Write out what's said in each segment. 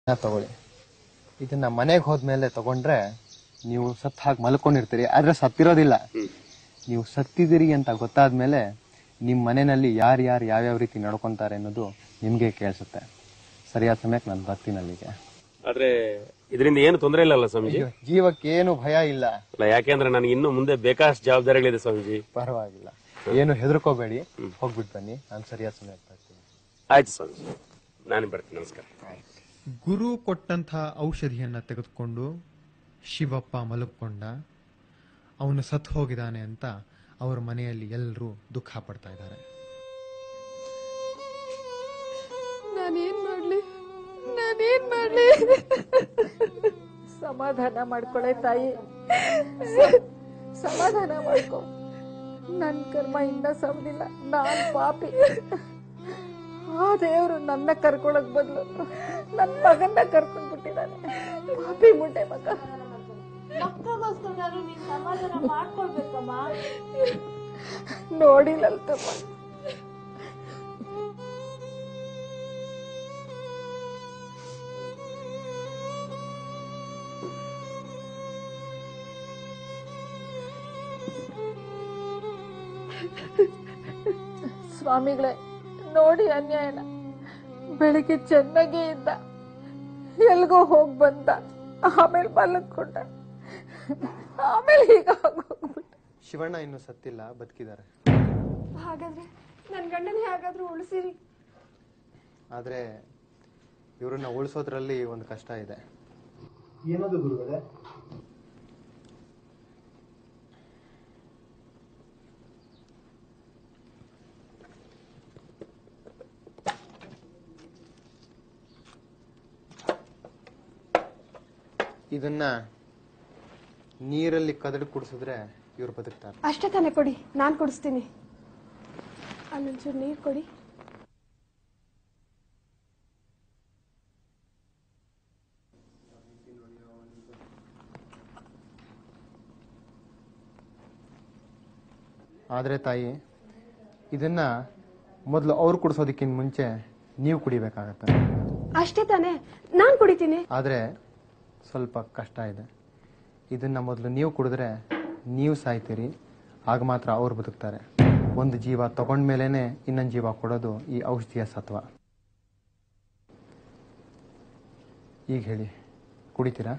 ಇದನ್ನ ತಗೊಳ್ಳಿ ಇದನ್ನ ಮನೆಗೆ ಹೋದ್ಮೇಲೆ ತಗೊಂಡ್ರೆ ನೀವು ಸತ್ ಹಾಕಿ ಮಲ್ಕೊಂಡಿರ್ತೀರಿ ಆದ್ರೆ ಸತ್ತಿರೋದಿಲ್ಲ ನೀವು ಸತ್ತಿದ್ದೀರಿ ಅಂತ ಗೊತ್ತಾದ್ಮೇಲೆ ನಿಮ್ಮ ಮನೆಯಲ್ಲಿ ಯಾರು ಯಾರು ಯಾವ್ಯಾವ ರೀತಿ ನಡ್ಕೊಂತಾರೆ ಅನ್ನೋದು ನಿಮ್ಗೆ ಕೇಳಿಸುತ್ತೆ ಸರಿಯಾದ ಸಮಯಕ್ಕೆ ನಾನು ಬರ್ತೀನಿ ಅಲ್ಲಿಗೆ ಆದ್ರೆ ಇದರಿಂದ ಏನು ತೊಂದರೆ ಇಲ್ಲಲ್ಲ ಸ್ವಾಮೀಜಿ ಜೀವಕ್ಕೆ ಏನು ಭಯ ಇಲ್ಲ ಅಲ್ಲ ಯಾಕೆಂದ್ರೆ ನನಗೆ ಇನ್ನು ಮುಂದೆ ಬೇಕಾಷ್ಟು ಜವಾಬ್ದಾರಿಗಳಿದೆ ಸ್ವಾಮೀಜಿ ಪರವಾಗಿಲ್ಲ ಏನು ಹೆದರ್ಕೋಬೇಡಿ ಹೋಗ್ಬಿಟ್ಟು ಬನ್ನಿ ನಾನು ಸರಿಯಾದ ಸಮಯಕ್ಕೆ ಬರ್ತೀನಿ ಆಯ್ತು ಸ್ವಾಮೀಜಿ ನಾನು ಬರ್ತೀನಿ ನಮಸ್ಕಾರ ಗುರು ಕೊಟ್ಟಂಥ ಔಷಧಿಯನ್ನ ತೆಗೆದುಕೊಂಡು ಶಿವಪ್ಪ ಮಲಗಿಕೊಂಡ ಅವನು ಸತ್ತು ಹೋಗಿದ್ದಾನೆ ಅಂತ ಅವರ ಮನೆಯಲ್ಲಿ ಎಲ್ಲರೂ ದುಃಖ ಪಡ್ತಾ ಇದ್ದಾರೆ ನಾನೇನ್ ಮಾಡ್ಲಿ ನಾನೇನ್ ಮಾಡ್ಲಿ ಸಮಾಧಾನ ಮಾಡ್ಕೊಳೆ ತಾಯಿ ಸ- ಸಮಾಧಾನ ಮಾಡ್ಕೊ ನನ್ ಕರ್ಮ ಇನ್ನ ಸವದಿಲ್ಲ ನಾನ್ ಪಾಪಿ ಆ ದೇವ್ರು ನನ್ನ ಕರ್ಕೊಳಕ್ ಬದ್ಲು ನನ್ ಮಗನ್ನ ಕರ್ಕೊಂಡ್ ಬಿಟ್ಟಿದ್ದಾನೆ ಪಾಪಿ ಮುಡ್ಡೆ ಮಗ ಮಕ್ಕಳಿಗೋಸ್ಕರ ನೀನ್ ಸಮಾಧಾನ ಮಾಡ್ಕೊಳ್ಬೇಕಮ್ಮ ನೋಡಿಲ್ಲಲ್ತಮ್ಮ ಸ್ವಾಮಿಗಳೇ ನೋಡಿ ಅನ್ಯಾಯನ ಬೆಳಿಗ್ಗೆ ಚೆನ್ನಾಗೇ ಇದ್ದ ಎಲ್ಗೋ ಹೋಗ್ ಬಂದ ಆಮೇಲೆ ಮಲಗ್ಕೊಂಡ ಆಮೇಲೆ ಈಗ ಹೋಗ್ಬಿಟ್ಟ ಶಿವಣ್ಣ ಇನ್ನು ಸತ್ತಿಲ್ಲ ಬದುಕಿದ್ದಾರೆ ಹಾಗಾದ್ರೆ ನನ್ ಗಂಡನ ಹೇಗಾದ್ರೂ ಉಳಿಸಿರಿ ಆದ್ರೆ ಇವ್ರನ್ನ ಉಳಿಸೋದ್ರಲ್ಲಿ ಒಂದು ಕಷ್ಟ ಇದೆ ಏನದು ಗುರುಗಳೇ ಇದನ್ನ ನೀರಲ್ಲಿ ಕದಡಿ ಕುಡಿಸಿದ್ರೆ ಇವ್ರು ಬದುಕ್ತಾರೆ ಅಷ್ಟೇ ತಾನೇ ಕೊಡಿ ನಾನು ಕುಡಿಸ್ತೀನಿ ಅಲ್ಲೊಂಚೂರು ನೀರು ಕೊಡಿ ಆದ್ರೆ ತಾಯಿ ಇದನ್ನ ಮೊದಲು ಅವ್ರು ಕುಡಿಸೋದಕ್ಕಿಂತ ಮುಂಚೆ ನೀವು ಕುಡಿಬೇಕಾಗತ್ತೆ ಅಷ್ಟೇ ತಾನೇ ನಾನು ಕುಡಿತೀನಿ ಆದ್ರೆ ಸ್ವಲ್ಪ ಕಷ್ಟ ಇದೆ ಇದನ್ನ ಮೊದಲು ನೀವು ಕುಡಿದ್ರೆ ನೀವು ಸಾಯ್ತೀರಿ ಆಗ ಮಾತ್ರ ಅವ್ರು ಬದುಕ್ತಾರೆ ಒಂದು ಜೀವ ತಗೊಂಡ್ಮೇಲೆನೆ ಇನ್ನೊಂದು ಜೀವ ಕೊಡೋದು ಈ ಔಷಧಿಯ ಸತ್ವ ಈಗ ಹೇಳಿ ಕುಡಿತೀರಾ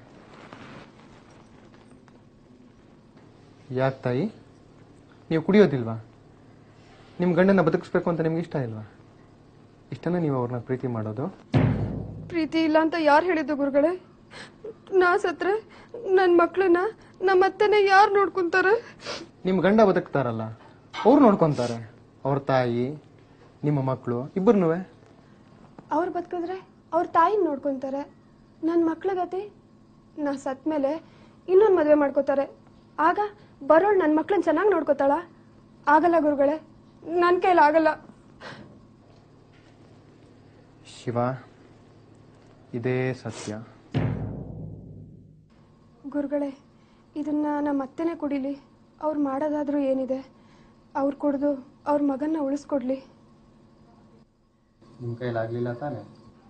ಯಾಕೆ ತಾಯಿ ನೀವು ಕುಡಿಯೋದಿಲ್ವಾ ನಿಮ್ಮ ಗಂಡನ ಬದುಕಿಸ್ಬೇಕು ಅಂತ ನಿಮ್ಗೆ ಇಷ್ಟ ಇಲ್ವಾ ಇಷ್ಟನೇ ನೀವು ಅವ್ರನ್ನ ಪ್ರೀತಿ ಮಾಡೋದು ಪ್ರೀತಿ ಇಲ್ಲ ಅಂತ ಯಾರು ಹೇಳಿದ್ದು ಗುರುಗಳೇ ನಾ ಸತ್ರೆ ನನ್ನ ಮಕ್ಳನ್ನ ನಮ್ಮ ಅತ್ತೆನ ಯಾರು ನೋಡ್ಕೊಂತಾರೆ ನಿಮ್ ಗಂಡ ಬದುಕ್ತಾರಲ್ಲ ಅವ್ರು ನೋಡ್ಕೊಂತಾರೆ ಅವ್ರ ತಾಯಿ ನಿಮ್ಮ ಮಕ್ಕಳು ಇಬ್ಬರನ್ನೂ ಅವ್ರು ಬದುಕಿದ್ರೆ ಅವ್ರ ತಾಯಿನ ನೋಡ್ಕೊಂತಾರೆ ನನ್ನ ಮಕ್ಳ ಗತಿ ನಾ ಸತ್ ಮೇಲೆ ಇನ್ನೊಂದು ಮದುವೆ ಮಾಡ್ಕೋತಾರೆ ಆಗ ಬರೋಳು ನನ್ನ ಮಕ್ಳನ್ನ ಚೆನ್ನಾಗಿ ನೋಡ್ಕೋತಾಳ ಆಗಲ್ಲ ಗುರುಗಳೇ ನನ್ನ ಕೈಲಿ ಆಗಲ್ಲ ಶಿವ ಇದೇ ಸತ್ಯ ಗುರುಗಳೇ ಇದನ್ನ ನಮ್ಮ ಅತ್ತೆನೇ ಕುಡಿಲಿ ಅವ್ರು ಮಾಡೋದಾದ್ರೂ ಏನಿದೆ ಅವ್ರು ಕುಡಿದು ಅವ್ರ ಮಗನ್ನ ಉಳಿಸ್ಕೊಡ್ಲಿ ನಿಮ್ ಕೈಲಾಗ್ಲಿಲ್ಲ ತಾನೆ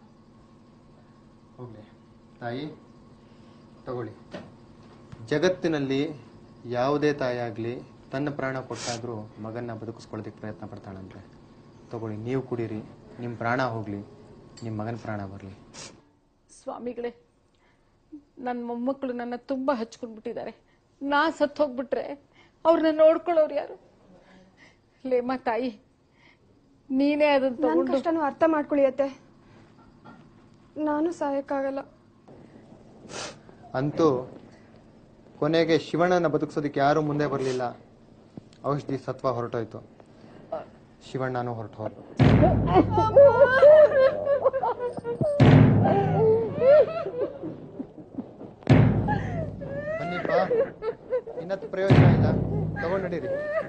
ಹೋಗ್ಲಿ ತಾಯಿ ತಗೊಳ್ಳಿ ಜಗತ್ತಿನಲ್ಲಿ ಯಾವುದೇ ತಾಯಿ ಆಗ್ಲಿ ತನ್ನ ಪ್ರಾಣ ಕೊಟ್ಟಾದ್ರೂ ಮಗನ್ನ ಬದುಕಿಸ್ಕೊಳ್ಳೋದಕ್ಕೆ ಪ್ರಯತ್ನ ಪಡ್ತಾಳಂತೆ ತಗೊಳ್ಳಿ ನೀವು ಕುಡೀರಿ ನಿಮ್ಮ ಪ್ರಾಣ ಹೋಗ್ಲಿ ನಿಮ್ಮ ಮಗನ ಪ್ರಾಣ ಬರಲಿ ಸ್ವಾಮಿಗಳೇ ನನ್ನ ಮೊಮ್ಮಕ್ಕಳು ನನ್ನ ತುಂಬಾ ಹಚ್ಕೊಂಡ್ಬಿಟ್ಟಿದ್ದಾರೆ ನಾ ಸತ್ತು ಹೋಗ್ಬಿಟ್ರೆ ಅವ್ರನ್ನ ನೋಡ್ಕೊಳ್ಳೋರು ಯಾರು ಲೇಮ ತಾಯಿ ನೀನೇ ಅದನ್ನ ನನ್ನ ತಗೊಂಡು ಕಷ್ಟನೂ ಅರ್ಥ ಮಾಡ್ಕೊಳ್ಳಿ ಅತ್ತೆ ನಾನು ಸಾಯಕ್ಕಾಗಲ್ಲ ಅಂತೂ ಕೊನೆಗೆ ಶಿವಣ್ಣನ ಬದುಕಿಸೋದಕ್ಕೆ ಯಾರೂ ಮುಂದೆ ಬರಲಿಲ್ಲ ಔಷಧಿ ಸತ್ವ ಹೊರಟೋಯ್ತು ಶಿವಣ್ಣನೂ ಹೊರಟು ಹೋದ ಬನ್ನಿಪ್ಪ ಇನ್ನತ್ತು ಪ್ರಯೋಜನ ಇಲ್ಲ ತಗೊಂಡು ನಡೀರಿ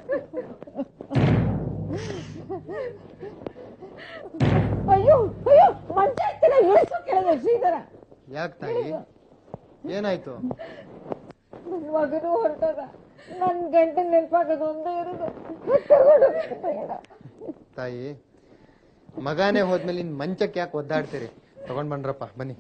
ಅಯ್ಯೋ ಅಯ್ಯೋ ಮಂಚ ಎತ್ತಿನ ಇಳಿಸೋ ಕೆಳಗೆ ಶ್ರೀಧರ ಯಾಕೆ ತಾಯಿ ಏನಾಯ್ತು ನನ್ ಮಗನೂ ಹೊರಟದ ನನ್ ಗಂಟನ್ ನೆನಪಾಗೋದು ಒಂದೇ ಇರೋದು ತಗೊಂಡು ಹೋಗ್ಬಿಟ್ಟು ಬೇಡ. ತಾಯಿ ಮಗಾನೇ ಹೋದ್ಮೇಲೆ ಇನ್ ಮಂಚಕ್ಕೆ ಯಾಕೆ ಒದ್ದಾಡ್ತೀರಿ ತಗೊಂಡ್ ಬನ್ರಪ್ಪ ಬನ್ನಿ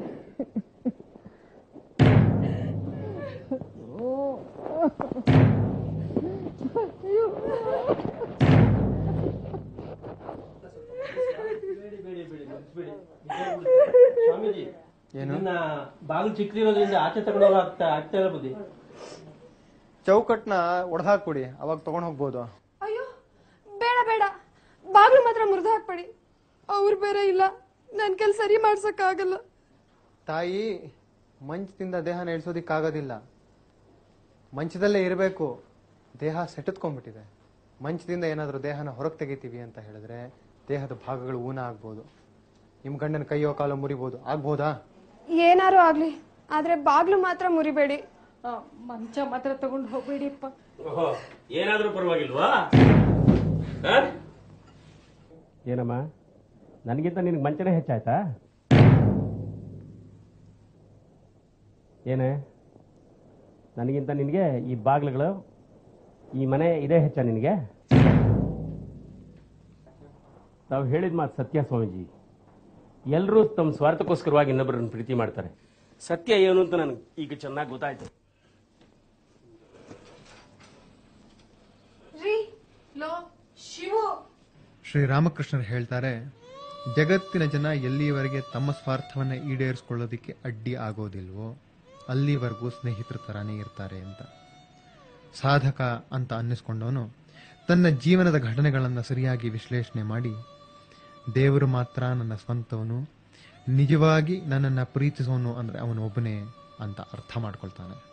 ಸ್ವಾಮೀಜಿ ಏನು? ನಿನ್ನ ಬಾಗಿಲು ಚಿಕ್ಕದಿರೋದ್ರಿಂದ ಆಚೆ ತಗೊಂಡೋಗ ಆಗ್ತಾ ಆಗ್ತಾ ಇಲ್ಲ ಬುದ್ಧಿ ಚೌಕಟ್ನ ಒಡೆದಾಕ್ಬಿಡಿ ಅವಾಗ ತಗೊಂಡ್ ಹೋಗ್ಬೋದು ಅಯ್ಯೋ ಬೇಡ ಬೇಡ ಬಾಗ್ಲು ಮಾತ್ರ ಮುರಿದು ಹಾಕ್ಬೇಡಿ ಅವ್ರು ಬೇರೆ ಇಲ್ಲ ನನ್ ಕೆಲ್ ಸರಿ ಮಾಡ್ಸಕ್ಕಾಗಲ್ಲ ತಾಯಿ ಮಂಚದಿಂದ ದೇಹನ ಇಳಿಸೋದಿಕ್ಕಾಗೋದಿಲ್ಲ ಮಂಚದಲ್ಲೇ ಇರಬೇಕು ದೇಹ ಸೆಟೆತ್ಕೊಂಡ್ಬಿಟ್ಟಿದೆ ಮಂಚದಿಂದ ಏನಾದರೂ ದೇಹನ ಹೊರಗೆ ತೆಗಿತೀವಿ ಅಂತ ಹೇಳಿದ್ರೆ ದೇಹದ ಭಾಗಗಳು ಊನ ಆಗ್ಬೋದು ನಿಮ್ಮ ಗಂಡನ ಕೈಯೋ ಕಾಲೋ ಮುರಿಬೋದು ಆಗ್ಬೋದಾ ಏನಾರು ಆಗ್ಲಿ ಆದ್ರೆ ಬಾಗ್ಲು ಮಾತ್ರ ಮುರಿಬೇಡಿ ಆ, ಮಂಚ ಮಾತ್ರ ತಗೊಂಡು ಹೋಗ್ಬೇಡಿಪ್ಪ ಓಹೋ ಏನಾದ್ರೂ ಪರವಾಗಿಲ್ವಾ ಆ? ಏನಮ್ಮ ನನಗಿಂತ ನಿನಗೆ ಮಂಚನೇ ಹೆಚ್ಚಾಯ್ತಾ ಏನೇ ನನಗಿಂತ ನಿನಗೆ ಈ ಬಾಗಿಲುಗಳು ಈ ಮನೆ ಇದೇ ಹೆಚ್ಚ ನಿನಗೆ ತಾವು ಹೇಳಿದ ಮಾತು ಸತ್ಯ ಸ್ವಾಮೀಜಿ ಎಲ್ಲರೂ ತಮ್ಮ ಸ್ವಾರ್ಥಕ್ಕೋಸ್ಕರವಾಗಿ ಇನ್ನೊಬ್ಬರನ್ನು ಪ್ರೀತಿ ಮಾಡ್ತಾರೆ ಸತ್ಯ ಏನು ಅಂತ ನನಗೆ ಈಗ ಚೆನ್ನಾಗಿ ಗೊತ್ತಾಯ್ತು ರೀ ಲೋ ಶಿವು ಶ್ರೀರಾಮಕೃಷ್ಣರು ಹೇಳ್ತಾರೆ ಜಗತ್ತಿನ ಜನ ಎಲ್ಲಿಯವರೆಗೆ ತಮ್ಮ ಸ್ವಾರ್ಥವನ್ನ ಈಡೇರಿಸ್ಕೊಳ್ಳೋದಕ್ಕೆ ಅಡ್ಡಿ ಆಗೋದಿಲ್ವೋ ಅಲ್ಲಿವರೆಗೂ ಸ್ನೇಹಿತರ ತರಾನೇ ಇರ್ತಾರೆ ಅಂತ ಸಾಧಕ ಅಂತ ಅನ್ನಿಸ್ಕೊಂಡವನು ತನ್ನ ಜೀವನದ ಘಟನೆಗಳನ್ನು ಸರಿಯಾಗಿ ವಿಶ್ಲೇಷಣೆ ಮಾಡಿ ದೇವರು ಮಾತ್ರ ನನ್ನ ಸ್ವಂತವನು ನಿಜವಾಗಿ ನನ್ನನ್ನು ಪ್ರೀತಿಸೋನು ಅಂದ್ರೆ ಅವನು ಒಬ್ಬನೇ ಅಂತ ಅರ್ಥ ಮಾಡ್ಕೊಳ್ತಾನೆ